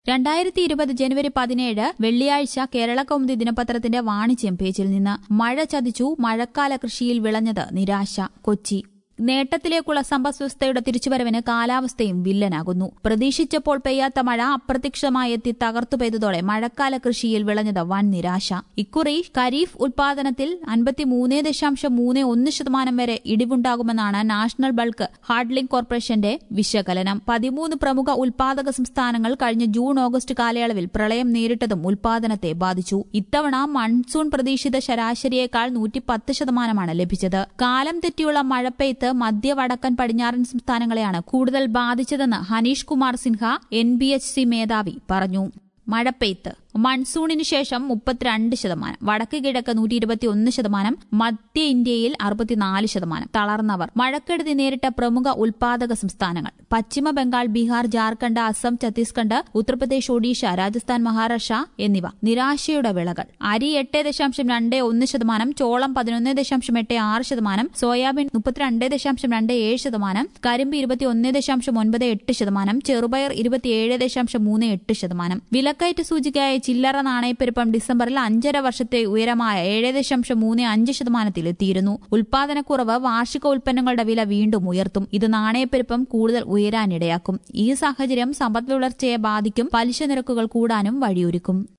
രണ്ടായിരത്തി ഇരുപത് ജനുവരി പതിനേഴ് വെള്ളിയാഴ്ച കേരള കൗമുദി ദിനപത്രത്തിന്റെ വാണിജ്യം പേജിൽ നിന്ന് മഴ ചതിച്ചു മഴക്കാല കൃഷിയിൽ വിളഞ്ഞത് നിരാശ കൊച്ചി നേട്ടത്തിലേക്കുള്ള സമ്പദ്വ്യവസ്ഥയുടെ തിരിച്ചുവരവിന് കാലാവസ്ഥയും വില്ലനാകുന്നു പ്രതീക്ഷിച്ചപ്പോൾ പെയ്യാത്ത മഴ അപ്രത്യക്ഷമായി എത്തി തകർത്തു പെയ്തതോടെ മഴക്കാല കൃഷിയിൽ വിളഞ്ഞത് വൻ നിരാശ ഇക്കുറി ഖരീഫ് ഉൽപാദനത്തിൽ അൻപത്തിമൂന്ന് ദശാംശം മൂന്ന് ഒന്ന് ശതമാനം വരെ ഇടിവുണ്ടാകുമെന്നാണ് നാഷണൽ ബൾക്ക് ഹാർഡ്ലിംഗ് കോർപ്പറേഷന്റെ വിശകലനം പതിമൂന്ന് പ്രമുഖ ഉൽപാദക സംസ്ഥാനങ്ങൾ കഴിഞ്ഞ ജൂൺ ഓഗസ്റ്റ് കാലയളവിൽ പ്രളയം നേരിട്ടതും ഉൽപാദനത്തെ ബാധിച്ചു ഇത്തവണ മൺസൂൺ പ്രതീക്ഷിത ശരാശരിയേക്കാൾ നൂറ്റി പത്ത് ശതമാനമാണ് ലഭിച്ചത് കാലം തെറ്റിയുള്ള മഴപ്പെയ്ത്ത് മധ്യ വടക്കൻ പടിഞ്ഞാറൻ സംസ്ഥാനങ്ങളെയാണ് കൂടുതൽ ബാധിച്ചതെന്ന് Hanish Kumar Sinha N B H C മേധാവി പറഞ്ഞു മഴപ്പെയ്ത്ത് മൺസൂണിന് ശേഷം മുപ്പത്തിരണ്ട് ശതമാനം വടക്ക് കിഴക്ക് നൂറ്റി ഇരുപത്തിയൊന്ന് ശതമാനം മധ്യ ഇന്ത്യയിൽ അറുപത്തിനാല് ശതമാനം തളർന്നവർ മഴക്കെടുതി നേരിട്ട പ്രമുഖ ഉൽപാദക സംസ്ഥാനങ്ങൾ പശ്ചിമ ബംഗാൾ ബീഹാർ ജാർഖണ്ഡ് അസം ഛത്തീസ്ഗഡ് ഉത്തർപ്രദേശ് ഒഡീഷ രാജസ്ഥാൻ മഹാരാഷ്ട്ര എന്നിവ നിരാശയുടെ വിളകൾ അരി എട്ട് ദശാംശം രണ്ട് ഒന്ന് ശതമാനം ചോളം പതിനൊന്ന് ദശാംശം എട്ട് ആറ് ശതമാനം സോയാബീൻ മുപ്പത്തിരണ്ട് ദശാംശം രണ്ട് ഏഴ് ശതമാനം കരിമ്പ് ഇരുപത്തിയൊന്ന് ദശാംശം ഒൻപത് എട്ട് ശതമാനം ചെറുപയർ ഇരുപത്തിയേഴ് ദശാംശം മൂന്ന് എട്ട് ശതമാനം വിലക്കയറ്റ സൂചികയായ ചില്ലറ നാണയപ്പെരുപ്പം ഡിസംബറിൽ അഞ്ചര വർഷത്തെ ഉയരമായ ഏഴ് ദശാംശം മൂന്ന് അഞ്ച് ശതമാനത്തിൽ എത്തിയിരുന്നു ഉൽപാദനക്കുറവ് വാർഷിക ഉൽപ്പന്നങ്ങളുടെ വില വീണ്ടും ഉയർത്തും ഇത് നാണയപ്പെരുപ്പം കൂടുതൽ ഉയരാനിടയാക്കും ഈ സാഹചര്യം സമ്പദ് വളർച്ചയെ ബാധിക്കും പലിശ നിരക്കുകൾ കൂടാനും വഴിയൊരുക്കും